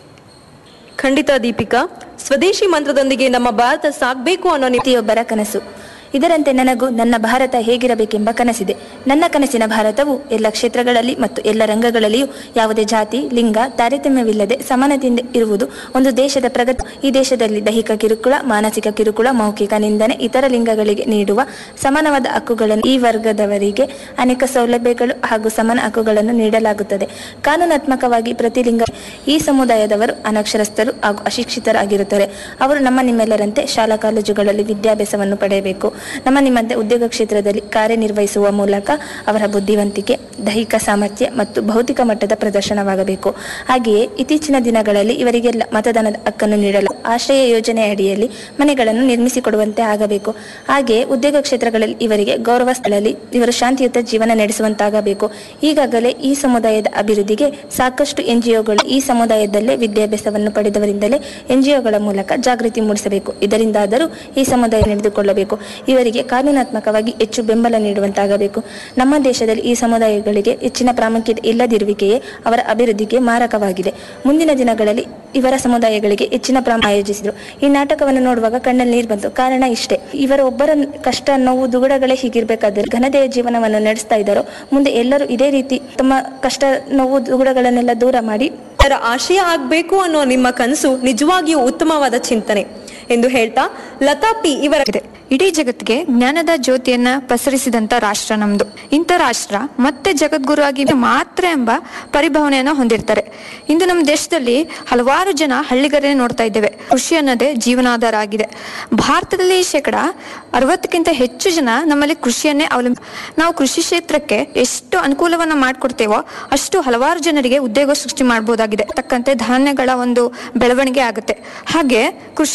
ಖಂಡಿತ ದೀಪಿಕಾ ಸ್ವದೇಶಿ ಮಂತ್ರದೊಂದಿಗೆ ನಮ್ಮ ಭಾರತ ಸಾಗ್ಬೇಕು ಅನ್ನೋ ಪ್ರತಿಯೊಬ್ಬರ ಕನಸು ಇದರಂತೆ ನನಗೂ ನನ್ನ ಭಾರತ ಹೇಗಿರಬೇಕೆಂಬ ಕನಸಿದೆ ನನ್ನ ಕನಸಿನ ಭಾರತವು ಎಲ್ಲ ಕ್ಷೇತ್ರಗಳಲ್ಲಿ ಮತ್ತು ಎಲ್ಲ ರಂಗಗಳಲ್ಲಿಯೂ ಯಾವುದೇ ಜಾತಿ ಲಿಂಗ ತಾರತಮ್ಯವಿಲ್ಲದೆ ಸಮಾನತೆಯಿಂದ ಇರುವುದು ಒಂದು ದೇಶದ ಪ್ರಗತಿ ಈ ದೇಶದಲ್ಲಿ ದೈಹಿಕ ಕಿರುಕುಳ ಮಾನಸಿಕ ಕಿರುಕುಳ ಮೌಖಿಕ ನಿಂದನೆ ಇತರ ಲಿಂಗಗಳಿಗೆ ನೀಡುವ ಸಮಾನವಾದ ಹಕ್ಕುಗಳನ್ನು ಈ ವರ್ಗದವರಿಗೆ ಅನೇಕ ಸೌಲಭ್ಯಗಳು ಹಾಗೂ ಸಮಾನ ಹಕ್ಕುಗಳನ್ನು ನೀಡಲಾಗುತ್ತದೆ ಕಾನೂನಾತ್ಮಕವಾಗಿ ಪ್ರತಿ ಲಿಂಗ ಈ ಸಮುದಾಯದವರು ಅನಕ್ಷರಸ್ಥರು ಹಾಗೂ ಅಶಿಕ್ಷಿತರಾಗಿರುತ್ತಾರೆ ಅವರು ನಮ್ಮ ನಿಮ್ಮೆಲ್ಲರಂತೆ ಶಾಲಾ ಕಾಲೇಜುಗಳಲ್ಲಿ ವಿದ್ಯಾಭ್ಯಾಸವನ್ನು ಪಡೆಯಬೇಕು ನಮ್ಮ ನಿಮ್ಮಂತೆ ಉದ್ಯೋಗ ಕ್ಷೇತ್ರದಲ್ಲಿ ಕಾರ್ಯನಿರ್ವಹಿಸುವ ಮೂಲಕ ಅವರ ಬುದ್ಧಿವಂತಿಕೆ ದೈಹಿಕ ಸಾಮರ್ಥ್ಯ ಮತ್ತು ಭೌತಿಕ ಮಟ್ಟದ ಪ್ರದರ್ಶನವಾಗಬೇಕು ಹಾಗೆಯೇ ಇತ್ತೀಚಿನ ದಿನಗಳಲ್ಲಿ ಇವರಿಗೆಲ್ಲ ಮತದಾನದ ಹಕ್ಕನ್ನು ನೀಡಲು ಆಶ್ರಯ ಯೋಜನೆ ಅಡಿಯಲ್ಲಿ ಮನೆಗಳನ್ನು ನಿರ್ಮಿಸಿಕೊಡುವಂತೆ ಆಗಬೇಕು ಹಾಗೆಯೇ ಉದ್ಯೋಗ ಕ್ಷೇತ್ರಗಳಲ್ಲಿ ಇವರಿಗೆ ಗೌರವ ಸ್ಥಳದಲ್ಲಿ ಇವರು ಶಾಂತಿಯುತ ಜೀವನ ನಡೆಸುವಂತಾಗಬೇಕು ಈಗಾಗಲೇ ಈ ಸಮುದಾಯದ ಅಭಿವೃದ್ಧಿಗೆ ಸಾಕಷ್ಟು ಎನ್ಜಿಒಗಳು ಈ ಸಮುದಾಯದಲ್ಲೇ ವಿದ್ಯಾಭ್ಯಾಸವನ್ನು ಪಡೆದವರಿಂದಲೇ ಎನ್ಜಿಒಗಳ ಮೂಲಕ ಜಾಗೃತಿ ಮೂಡಿಸಬೇಕು ಇದರಿಂದಾದರೂ ಈ ಸಮುದಾಯ ನಡೆದುಕೊಳ್ಳಬೇಕು ಇವರಿಗೆ ಕಾನೂನಾತ್ಮಕವಾಗಿ ಹೆಚ್ಚು ಬೆಂಬಲ ನೀಡುವಂತಾಗಬೇಕು ನಮ್ಮ ದೇಶದಲ್ಲಿ ಈ ಸಮುದಾಯಗಳಿಗೆ ಹೆಚ್ಚಿನ ಪ್ರಾಮುಖ್ಯತೆ ಇಲ್ಲದಿರುವಿಕೆಯೇ ಅವರ ಅಭಿವೃದ್ಧಿಗೆ ಮಾರಕವಾಗಿದೆ ಮುಂದಿನ ದಿನಗಳಲ್ಲಿ ಇವರ ಸಮುದಾಯಗಳಿಗೆ ಹೆಚ್ಚಿನ ಪ್ರಾಮ ಆಯೋಜಿಸಿದರು ಈ ನಾಟಕವನ್ನು ನೋಡುವಾಗ ಕಣ್ಣಲ್ಲಿ ನೀರು ಬಂತು ಕಾರಣ ಇಷ್ಟೇ ಇವರ ಒಬ್ಬರ ಕಷ್ಟ ನೋವು ದುಗುಡಗಳೇ ಹೀಗಿರ್ಬೇಕಾದ್ರೆ ಘನತೆಯ ಜೀವನವನ್ನು ನಡೆಸ್ತಾ ಇದ್ದಾರೋ ಮುಂದೆ ಎಲ್ಲರೂ ಇದೇ ರೀತಿ ತಮ್ಮ ಕಷ್ಟ ನೋವು ದುಗುಡಗಳನ್ನೆಲ್ಲ ದೂರ ಮಾಡಿ ಅದರ ಆಶಯ ಆಗ್ಬೇಕು ಅನ್ನೋ ನಿಮ್ಮ ಕನಸು ನಿಜವಾಗಿಯೂ ಉತ್ತಮವಾದ ಚಿಂತನೆ ಎಂದು ಹೇಳ್ತಾ ಲತಾ ಪಿ ಇವರ ಇಡೀ ಜಗತ್ತಿಗೆ ಜ್ಞಾನದ ಜ್ಯೋತಿಯನ್ನ ಪಸರಿಸಿದಂತ ರಾಷ್ಟ್ರ ನಮ್ದು ಇಂಥ ರಾಷ್ಟ್ರ ಮತ್ತೆ ಜಗದ್ಗುರುವಾಗಿ ಮಾತ್ರ ಎಂಬ ಪರಿಭಾವನೆಯನ್ನ ಹೊಂದಿರ್ತಾರೆ ಇಂದು ನಮ್ಮ ದೇಶದಲ್ಲಿ ಹಲವಾರು ಜನ ಹಳ್ಳಿಗರೇ ನೋಡ್ತಾ ಇದ್ದೇವೆ ಕೃಷಿ ಅನ್ನೋದೇ ಜೀವನಾಧಾರ ಆಗಿದೆ ಭಾರತದಲ್ಲಿ ಶೇಕಡ ಅರವತ್ತಕ್ಕಿಂತ ಹೆಚ್ಚು ಜನ ನಮ್ಮಲ್ಲಿ ಕೃಷಿಯನ್ನೇ ಅವಲಂಬ ನಾವು ಕೃಷಿ ಕ್ಷೇತ್ರಕ್ಕೆ ಎಷ್ಟು ಅನುಕೂಲವನ್ನ ಮಾಡ್ಕೊಡ್ತೇವೋ ಅಷ್ಟು ಹಲವಾರು ಜನರಿಗೆ ಉದ್ಯೋಗ ಸೃಷ್ಟಿ ಮಾಡಬಹುದಾಗಿದೆ ತಕ್ಕಂತೆ ಧಾನ್ಯಗಳ ಒಂದು ಬೆಳವಣಿಗೆ ಆಗುತ್ತೆ ಹಾಗೆ ಕೃಷಿ ಅನ್ನೋದು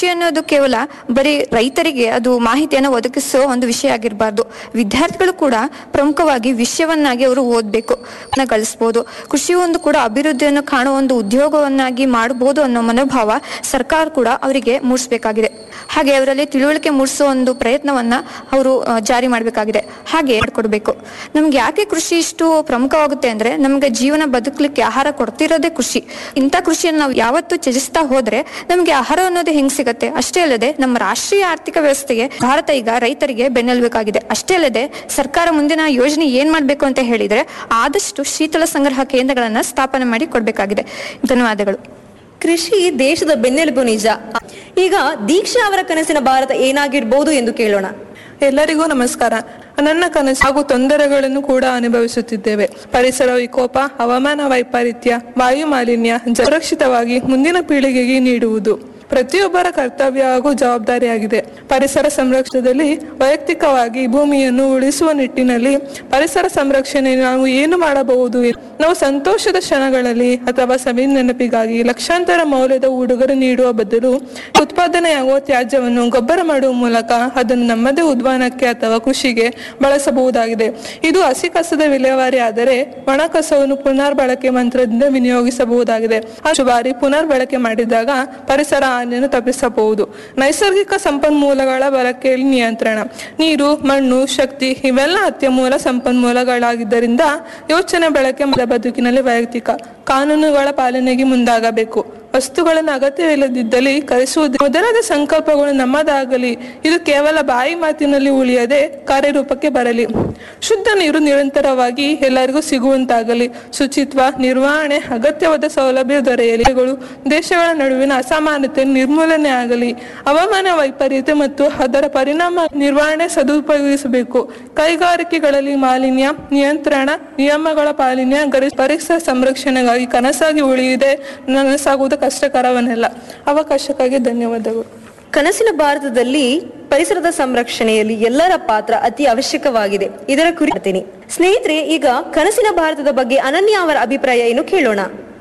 ಕೇವಲ ಬರೀ ರೈತರಿಗೆ ಅದು ಮಾಹಿತಿಯನ್ನು ಒದಗಿಸೋ ಒಂದು ವಿಷಯ ಆಗಿರಬಾರ್ದು ವಿದ್ಯಾರ್ಥಿಗಳು ಕೂಡ ಪ್ರಮುಖವಾಗಿ ವಿಷಯವನ್ನಾಗಿ ಅವರು ಓದಬೇಕು ಗಳಿಸಬಹುದು ಕೃಷಿ ಒಂದು ಕೂಡ ಅಭಿವೃದ್ಧಿಯನ್ನು ಕಾಣುವ ಒಂದು ಉದ್ಯೋಗವನ್ನಾಗಿ ಮಾಡಬಹುದು ಅನ್ನೋ ಮನೋಭಾವ ಸರ್ಕಾರ ಕೂಡ ಅವರಿಗೆ ಮೂಡಿಸಬೇಕಾಗಿದೆ ಹಾಗೆ ಅವರಲ್ಲಿ ತಿಳುವಳಿಕೆ ಮೂಡಿಸೋ ಒಂದು ಪ್ರಯತ್ನವನ್ನ ಅವರು ಆ, ಜಾರಿ ಮಾಡಬೇಕಾಗಿದೆ ಹಾಗೆ ಕೊಡಬೇಕು ನಮ್ಗೆ ಯಾಕೆ ಕೃಷಿ ಇಷ್ಟು ಪ್ರಮುಖವಾಗುತ್ತೆ ಅಂದ್ರೆ ನಮ್ಗೆ ಜೀವನ ಬದುಕಲಿಕ್ಕೆ ಆಹಾರ ಕೊಡ್ತಿರೋದೇ ಕೃಷಿ ಇಂಥ ಕೃಷಿಯನ್ನು ನಾವು ಯಾವತ್ತೂ ತ್ಯಜಿಸ್ತಾ ಹೋದ್ರೆ ನಮ್ಗೆ ಆಹಾರ ಅನ್ನೋದು ಹೆಂಗ್ ಸಿಗತ್ತೆ ಅಷ್ಟೇ ಅಲ್ಲದೆ ನಮ್ಮ ರಾಷ್ಟ್ರೀಯ ಆರ್ಥಿಕ ವ್ಯವಸ್ಥೆಗೆ ಭಾರತ ಈಗ ರೈತರಿಗೆ ಬೆನ್ನೆಲುಬೇಕಾಗಿದೆ ಅಷ್ಟೇ ಅಲ್ಲದೆ ಸರ್ಕಾರ ಮುಂದಿನ ಯೋಜನೆ ಏನ್ ಮಾಡ್ಬೇಕು ಅಂತ ಹೇಳಿದ್ರೆ ಆದಷ್ಟು ಶೀತಲ ಸಂಗ್ರಹ ಕೇಂದ್ರಗಳನ್ನ ಸ್ಥಾಪನೆ ಮಾಡಿ ಕೊಡ್ಬೇಕಾಗಿದೆ ಧನ್ಯವಾದಗಳು ಕೃಷಿ ದೇಶದ ಬೆನ್ನೆಲುಬು ನಿಜ ಈಗ ದೀಕ್ಷಾ ಅವರ ಕನಸಿನ ಭಾರತ ಏನಾಗಿರ್ಬೋದು ಎಂದು ಕೇಳೋಣ ಎಲ್ಲರಿಗೂ ನಮಸ್ಕಾರ ನನ್ನ ಕನಸು ಹಾಗೂ ತೊಂದರೆಗಳನ್ನು ಕೂಡ ಅನುಭವಿಸುತ್ತಿದ್ದೇವೆ ಪರಿಸರ ವಿಕೋಪ ಹವಾಮಾನ ವೈಪರೀತ್ಯ ವಾಯು ಮಾಲಿನ್ಯ ಸುರಕ್ಷಿತವಾಗಿ ಮುಂದಿನ ಪೀಳಿಗೆಗೆ ನೀಡುವುದು ಪ್ರತಿಯೊಬ್ಬರ ಕರ್ತವ್ಯ ಹಾಗೂ ಜವಾಬ್ದಾರಿಯಾಗಿದೆ ಪರಿಸರ ಸಂರಕ್ಷಣದಲ್ಲಿ ವೈಯಕ್ತಿಕವಾಗಿ ಭೂಮಿಯನ್ನು ಉಳಿಸುವ ನಿಟ್ಟಿನಲ್ಲಿ ಪರಿಸರ ಸಂರಕ್ಷಣೆ ನಾವು ಏನು ಮಾಡಬಹುದು ನಾವು ಸಂತೋಷದ ಕ್ಷಣಗಳಲ್ಲಿ ಅಥವಾ ಸವಿ ನೆನಪಿಗಾಗಿ ಲಕ್ಷಾಂತರ ಮೌಲ್ಯದ ಉಡುಗೊರೆ ನೀಡುವ ಬದಲು ಉತ್ಪಾದನೆಯಾಗುವ ತ್ಯಾಜ್ಯವನ್ನು ಗೊಬ್ಬರ ಮಾಡುವ ಮೂಲಕ ಅದನ್ನು ನಮ್ಮದೇ ಉದ್ಯಾನಕ್ಕೆ ಅಥವಾ ಕೃಷಿಗೆ ಬಳಸಬಹುದಾಗಿದೆ ಇದು ಹಸಿ ಕಸದ ವಿಲೇವಾರಿ ಆದರೆ ಒಣ ಕಸವನ್ನು ಪುನರ್ ಬಳಕೆ ಮಂತ್ರದಿಂದ ವಿನಿಯೋಗಿಸಬಹುದಾಗಿದೆ ಅಷ್ಟು ಬಾರಿ ಪುನರ್ ಬಳಕೆ ಮಾಡಿದಾಗ ಪರಿಸರ ಹಾನಿಯನ್ನು ತಪ್ಪಿಸಬಹುದು ನೈಸರ್ಗಿಕ ಸಂಪನ್ಮೂಲಗಳ ಬಳಕೆಯಲ್ಲಿ ನಿಯಂತ್ರಣ ನೀರು ಮಣ್ಣು ಶಕ್ತಿ ಇವೆಲ್ಲ ಅತ್ಯಮೂಲ ಸಂಪನ್ಮೂಲಗಳಾಗಿದ್ದರಿಂದ ಯೋಚನೆ ಬಳಕೆ ಮಾಡಿದ ಬದುಕಿನಲ್ಲಿ ವೈಯಕ್ತಿಕ ಕಾನೂನುಗಳ ಪಾಲನೆಗೆ ಮುಂದಾಗಬೇಕು ವಸ್ತುಗಳನ್ನು ಅಗತ್ಯವಿಲ್ಲದಿದ್ದಲ್ಲಿ ಕರೆಸುವುದು ಮೊದಲಾದ ಸಂಕಲ್ಪಗಳು ನಮ್ಮದಾಗಲಿ ಇದು ಕೇವಲ ಬಾಯಿ ಮಾತಿನಲ್ಲಿ ಉಳಿಯದೆ ಕಾರ್ಯರೂಪಕ್ಕೆ ಬರಲಿ ಶುದ್ಧ ನೀರು ನಿರಂತರವಾಗಿ ಎಲ್ಲರಿಗೂ ಸಿಗುವಂತಾಗಲಿ ಶುಚಿತ್ವ ನಿರ್ವಹಣೆ ಅಗತ್ಯವಾದ ಸೌಲಭ್ಯ ದೊರೆಯಲಿ ಇವುಗಳು ದೇಶಗಳ ನಡುವಿನ ಅಸಮಾನತೆ ನಿರ್ಮೂಲನೆ ಆಗಲಿ ಹವಾಮಾನ ವೈಪರೀತ್ಯ ಮತ್ತು ಅದರ ಪರಿಣಾಮ ನಿರ್ವಹಣೆ ಸದುಪಯೋಗಿಸಬೇಕು ಕೈಗಾರಿಕೆಗಳಲ್ಲಿ ಮಾಲಿನ್ಯ ನಿಯಂತ್ರಣ ನಿಯಮಗಳ ಪಾಲನೆ ಗರಿಷ್ಠ ಪರಿಸರ ಸಂರಕ್ಷಣೆಗಾಗಿ ಕನಸಾಗಿ ಉಳಿಯುವುದೇ ನನಸಾಗುವುದು ಕಷ್ಟಕರವನ್ನೆಲ್ಲ ಅವಕಾಶಕ್ಕಾಗಿ ಧನ್ಯವಾದಗಳು ಕನಸಿನ ಭಾರತದಲ್ಲಿ ಪರಿಸರದ ಸಂರಕ್ಷಣೆಯಲ್ಲಿ ಎಲ್ಲರ ಪಾತ್ರ ಅತಿ ಅವಶ್ಯಕವಾಗಿದೆ ಇದರ ಕುರಿತೀನಿ ಸ್ನೇಹಿತರೆ ಈಗ ಕನಸಿನ ಭಾರತದ ಬಗ್ಗೆ ಅನನ್ಯ ಅವರ ಅಭಿಪ್ರಾಯ ಏನು ಕೇಳೋಣ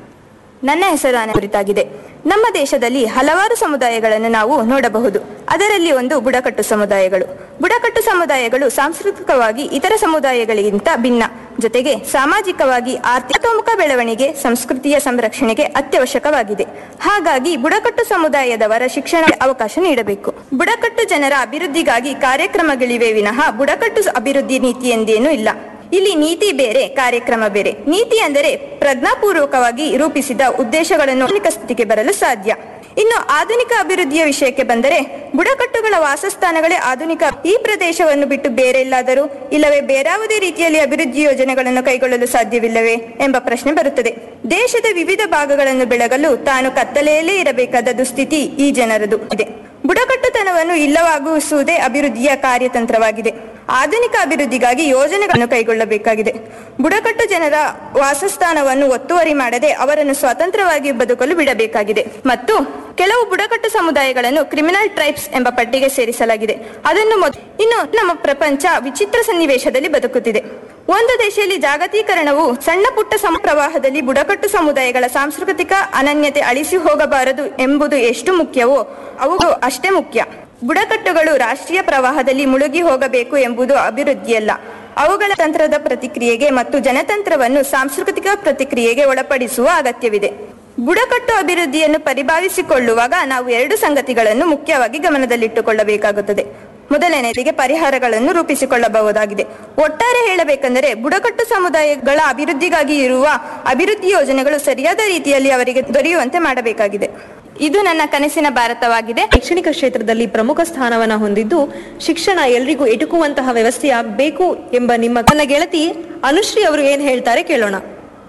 ನನ್ನ ಹೆಸರು ಅನ ಕುರಿತಾಗಿದೆ ನಮ್ಮ ದೇಶದಲ್ಲಿ ಹಲವಾರು ಸಮುದಾಯಗಳನ್ನು ನಾವು ನೋಡಬಹುದು ಅದರಲ್ಲಿ ಒಂದು ಬುಡಕಟ್ಟು ಸಮುದಾಯಗಳು ಬುಡಕಟ್ಟು ಸಮುದಾಯಗಳು ಸಾಂಸ್ಕೃತಿಕವಾಗಿ ಇತರ ಸಮುದಾಯಗಳಿಗಿಂತ ಭಿನ್ನ ಜೊತೆಗೆ ಸಾಮಾಜಿಕವಾಗಿ ಆರ್ಥಿಕೋಮುಖ ಬೆಳವಣಿಗೆ ಸಂಸ್ಕೃತಿಯ ಸಂರಕ್ಷಣೆಗೆ ಅತ್ಯವಶ್ಯಕವಾಗಿದೆ ಹಾಗಾಗಿ ಬುಡಕಟ್ಟು ಸಮುದಾಯದವರ ಶಿಕ್ಷಣ ಅವಕಾಶ ನೀಡಬೇಕು ಬುಡಕಟ್ಟು ಜನರ ಅಭಿವೃದ್ಧಿಗಾಗಿ ಕಾರ್ಯಕ್ರಮಗಳಿವೆ ವಿನಃ ಬುಡಕಟ್ಟು ಅಭಿವೃದ್ಧಿ ನೀತಿ ಎಂದೇನೂ ಇಲ್ಲ ಇಲ್ಲಿ ನೀತಿ ಬೇರೆ ಕಾರ್ಯಕ್ರಮ ಬೇರೆ ನೀತಿ ಅಂದರೆ ಪ್ರಜ್ಞಾಪೂರ್ವಕವಾಗಿ ರೂಪಿಸಿದ ಉದ್ದೇಶಗಳನ್ನು ಆಧುನಿಕ ಸ್ಥಿತಿಗೆ ಬರಲು ಸಾಧ್ಯ ಇನ್ನು ಆಧುನಿಕ ಅಭಿವೃದ್ಧಿಯ ವಿಷಯಕ್ಕೆ ಬಂದರೆ ಬುಡಕಟ್ಟುಗಳ ವಾಸಸ್ಥಾನಗಳೇ ಆಧುನಿಕ ಈ ಪ್ರದೇಶವನ್ನು ಬಿಟ್ಟು ಬೇರೆ ಎಲ್ಲಾದರೂ ಇಲ್ಲವೇ ಬೇರಾವುದೇ ರೀತಿಯಲ್ಲಿ ಅಭಿವೃದ್ಧಿ ಯೋಜನೆಗಳನ್ನು ಕೈಗೊಳ್ಳಲು ಸಾಧ್ಯವಿಲ್ಲವೇ ಎಂಬ ಪ್ರಶ್ನೆ ಬರುತ್ತದೆ ದೇಶದ ವಿವಿಧ ಭಾಗಗಳನ್ನು ಬೆಳಗಲು ತಾನು ಕತ್ತಲೆಯಲ್ಲೇ ಇರಬೇಕಾದ ದುಸ್ಥಿತಿ ಈ ಜನರದು ಇದೆ ಬುಡಕಟ್ಟುತನವನ್ನು ಇಲ್ಲವಾಗುಸುವುದೇ ಅಭಿವೃದ್ಧಿಯ ಕಾರ್ಯತಂತ್ರವಾಗಿದೆ ಆಧುನಿಕ ಅಭಿವೃದ್ಧಿಗಾಗಿ ಯೋಜನೆಗಳನ್ನು ಕೈಗೊಳ್ಳಬೇಕಾಗಿದೆ ಬುಡಕಟ್ಟು ಜನರ ವಾಸಸ್ಥಾನವನ್ನು ಒತ್ತುವರಿ ಮಾಡದೆ ಅವರನ್ನು ಸ್ವತಂತ್ರವಾಗಿ ಬದುಕಲು ಬಿಡಬೇಕಾಗಿದೆ ಮತ್ತು ಕೆಲವು ಬುಡಕಟ್ಟು ಸಮುದಾಯಗಳನ್ನು ಕ್ರಿಮಿನಲ್ ಟ್ರೈಬ್ಸ್ ಎಂಬ ಪಟ್ಟಿಗೆ ಸೇರಿಸಲಾಗಿದೆ ಅದನ್ನು ಮೊದ- ಇನ್ನು ನಮ್ಮ ಪ್ರಪಂಚ ವಿಚಿತ್ರ ಸನ್ನಿವೇಶದಲ್ಲಿ ಬದುಕುತ್ತಿದೆ ಒಂದು ದೇಶದಲ್ಲಿ ಜಾಗತೀಕರಣವು ಸಣ್ಣ ಪುಟ್ಟ ಸಮಪ್ರವಾಹದಲ್ಲಿ ಬುಡಕಟ್ಟು ಸಮುದಾಯಗಳ ಸಾಂಸ್ಕೃತಿಕ ಅನನ್ಯತೆ ಅಳಿಸಿ ಹೋಗಬಾರದು ಎಂಬುದು ಎಷ್ಟು ಮುಖ್ಯವೋ ಅವು ಅಷ್ಟೇ ಮುಖ್ಯ ಬುಡಕಟ್ಟುಗಳು ರಾಷ್ಟ್ರೀಯ ಪ್ರವಾಹದಲ್ಲಿ ಮುಳುಗಿ ಹೋಗಬೇಕು ಎಂಬುದು ಅಭಿವೃದ್ಧಿಯಲ್ಲ ಅವುಗಳ ತಂತ್ರದ ಪ್ರತಿಕ್ರಿಯೆಗೆ ಮತ್ತು ಜನತಂತ್ರವನ್ನು ಸಾಂಸ್ಕೃತಿಕ ಪ್ರತಿಕ್ರಿಯೆಗೆ ಒಳಪಡಿಸುವ ಅಗತ್ಯವಿದೆ ಬುಡಕಟ್ಟು ಅಭಿವೃದ್ಧಿಯನ್ನು ಪರಿಭಾವಿಸಿಕೊಳ್ಳುವಾಗ ನಾವು ಎರಡು ಸಂಗತಿಗಳನ್ನು ಮುಖ್ಯವಾಗಿ ಗಮನದಲ್ಲಿಟ್ಟುಕೊಳ್ಳಬೇಕಾಗುತ್ತದೆ ಮೊದಲನೆಯದಿಗೆ ಪರಿಹಾರಗಳನ್ನು ರೂಪಿಸಿಕೊಳ್ಳಬಹುದಾಗಿದೆ ಒಟ್ಟಾರೆ ಹೇಳಬೇಕೆಂದರೆ ಬುಡಕಟ್ಟು ಸಮುದಾಯಗಳ ಅಭಿವೃದ್ಧಿಗಾಗಿ ಇರುವ ಅಭಿವೃದ್ಧಿ ಯೋಜನೆಗಳು ಸರಿಯಾದ ರೀತಿಯಲ್ಲಿ ಅವರಿಗೆ ದೊರೆಯುವಂತೆ ಮಾಡಬೇಕಾಗಿದೆ ಇದು ನನ್ನ ಕನಸಿನ ಭಾರತವಾಗಿದೆ ಶೈಕ್ಷಣಿಕ ಕ್ಷೇತ್ರದಲ್ಲಿ ಪ್ರಮುಖ ಸ್ಥಾನವನ್ನ ಹೊಂದಿದ್ದು ಶಿಕ್ಷಣ ಎಲ್ರಿಗೂ ಎಟುಕುವಂತಹ ವ್ಯವಸ್ಥೆಯ ಬೇಕು ಎಂಬ ನಿಮ್ಮ ನನ್ನ ಗೆಳತಿ ಅನುಶ್ರೀ ಅವರು ಏನ್ ಹೇಳ್ತಾರೆ ಕೇಳೋಣ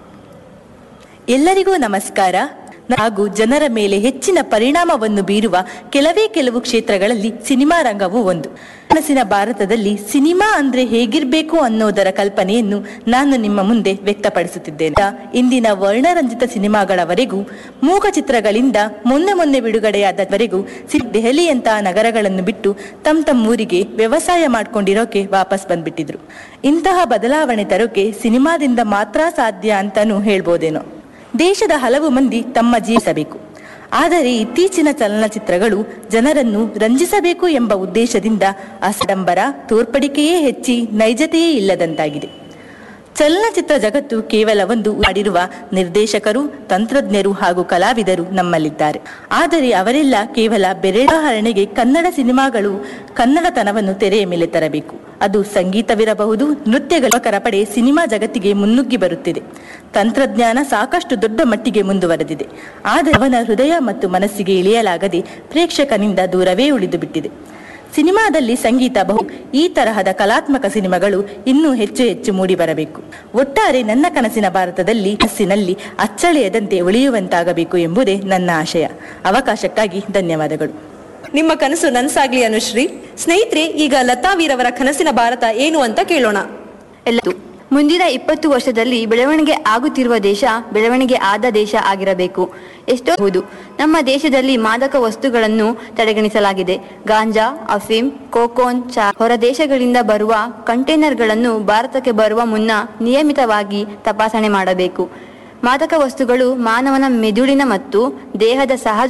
ಎಲ್ಲರಿಗೂ ನಮಸ್ಕಾರ ಹಾಗೂ ಜನರ ಮೇಲೆ ಹೆಚ್ಚಿನ ಪರಿಣಾಮವನ್ನು ಬೀರುವ ಕೆಲವೇ ಕೆಲವು ಕ್ಷೇತ್ರಗಳಲ್ಲಿ ಸಿನಿಮಾ ರಂಗವು ಒಂದು ಕನಸಿನ ಭಾರತದಲ್ಲಿ ಸಿನಿಮಾ ಅಂದ್ರೆ ಹೇಗಿರ್ಬೇಕು ಅನ್ನೋದರ ಕಲ್ಪನೆಯನ್ನು ನಾನು ನಿಮ್ಮ ಮುಂದೆ ವ್ಯಕ್ತಪಡಿಸುತ್ತಿದ್ದೇನೆ ಇಂದಿನ ವರ್ಣರಂಜಿತ ಸಿನಿಮಾಗಳವರೆಗೂ ಮೂಕ ಚಿತ್ರಗಳಿಂದ ಮೊನ್ನೆ ಮೊನ್ನೆ ಬಿಡುಗಡೆಯಾದವರೆಗೂ ಸಿ ದೆಹಲಿಯಂತಹ ನಗರಗಳನ್ನು ಬಿಟ್ಟು ತಮ್ಮ ತಮ್ಮ ಊರಿಗೆ ವ್ಯವಸಾಯ ಮಾಡ್ಕೊಂಡಿರೋಕೆ ವಾಪಸ್ ಬಂದ್ಬಿಟ್ಟಿದ್ರು ಇಂತಹ ಬದಲಾವಣೆ ತರೋಕೆ ಸಿನಿಮಾದಿಂದ ಮಾತ್ರ ಸಾಧ್ಯ ಅಂತಾನೂ ಹೇಳ್ಬೋದೇನೋ ದೇಶದ ಹಲವು ಮಂದಿ ತಮ್ಮ ಜೀವಿಸಬೇಕು ಆದರೆ ಇತ್ತೀಚಿನ ಚಲನಚಿತ್ರಗಳು ಜನರನ್ನು ರಂಜಿಸಬೇಕು ಎಂಬ ಉದ್ದೇಶದಿಂದ ಅಸಡಂಬರ ತೋರ್ಪಡಿಕೆಯೇ ಹೆಚ್ಚಿ ನೈಜತೆಯೇ ಇಲ್ಲದಂತಾಗಿದೆ ಚಲನಚಿತ್ರ ಜಗತ್ತು ಕೇವಲ ಒಂದು ಮಾಡಿರುವ ನಿರ್ದೇಶಕರು ತಂತ್ರಜ್ಞರು ಹಾಗೂ ಕಲಾವಿದರು ನಮ್ಮಲ್ಲಿದ್ದಾರೆ ಆದರೆ ಅವರೆಲ್ಲ ಕೇವಲ ಬೆರೆದಾಹರಣೆಗೆ ಕನ್ನಡ ಸಿನಿಮಾಗಳು ಕನ್ನಡತನವನ್ನು ತೆರೆಯ ಮೇಲೆ ತರಬೇಕು ಅದು ಸಂಗೀತವಿರಬಹುದು ನೃತ್ಯಗಳ ಪಡೆ ಸಿನಿಮಾ ಜಗತ್ತಿಗೆ ಮುನ್ನುಗ್ಗಿ ಬರುತ್ತಿದೆ ತಂತ್ರಜ್ಞಾನ ಸಾಕಷ್ಟು ದೊಡ್ಡ ಮಟ್ಟಿಗೆ ಮುಂದುವರೆದಿದೆ ಆದರೆ ಅವನ ಹೃದಯ ಮತ್ತು ಮನಸ್ಸಿಗೆ ಇಳಿಯಲಾಗದೆ ಪ್ರೇಕ್ಷಕನಿಂದ ದೂರವೇ ಉಳಿದು ಬಿಟ್ಟಿದೆ ಸಿನಿಮಾದಲ್ಲಿ ಸಂಗೀತ ಬಹು ಈ ತರಹದ ಕಲಾತ್ಮಕ ಸಿನಿಮಾಗಳು ಇನ್ನೂ ಹೆಚ್ಚು ಹೆಚ್ಚು ಮೂಡಿ ಬರಬೇಕು ಒಟ್ಟಾರೆ ನನ್ನ ಕನಸಿನ ಭಾರತದಲ್ಲಿ ಮನಸ್ಸಿನಲ್ಲಿ ಅಚ್ಚಳಿಯದಂತೆ ಉಳಿಯುವಂತಾಗಬೇಕು ಎಂಬುದೇ ನನ್ನ ಆಶಯ ಅವಕಾಶಕ್ಕಾಗಿ ಧನ್ಯವಾದಗಳು ನಿಮ್ಮ ಕನಸು ನನ್ಸಾಗ್ಲಿ ಅನುಶ್ರೀ ಸ್ನೇಹಿತರೆ ಈಗ ಲತಾ ವೀರವರ ಕನಸಿನ ಭಾರತ ಏನು ಅಂತ ಕೇಳೋಣ ಎಲ್ಲದು ಮುಂದಿನ ಇಪ್ಪತ್ತು ವರ್ಷದಲ್ಲಿ ಬೆಳವಣಿಗೆ ಆಗುತ್ತಿರುವ ದೇಶ ಬೆಳವಣಿಗೆ ಆದ ದೇಶ ಆಗಿರಬೇಕು ಎಷ್ಟೋ ಹೌದು ನಮ್ಮ ದೇಶದಲ್ಲಿ ಮಾದಕ ವಸ್ತುಗಳನ್ನು ತಡೆಗಣಿಸಲಾಗಿದೆ ಗಾಂಜಾ ಅಫೀಮ್ ಕೋಕೋನ್ ಚಾ ಹೊರ ದೇಶಗಳಿಂದ ಬರುವ ಕಂಟೈನರ್ಗಳನ್ನು ಭಾರತಕ್ಕೆ ಬರುವ ಮುನ್ನ ನಿಯಮಿತವಾಗಿ ತಪಾಸಣೆ ಮಾಡಬೇಕು ಮಾದಕ ವಸ್ತುಗಳು ಮಾನವನ ಮೆದುಳಿನ ಮತ್ತು ದೇಹದ ಸಹಜ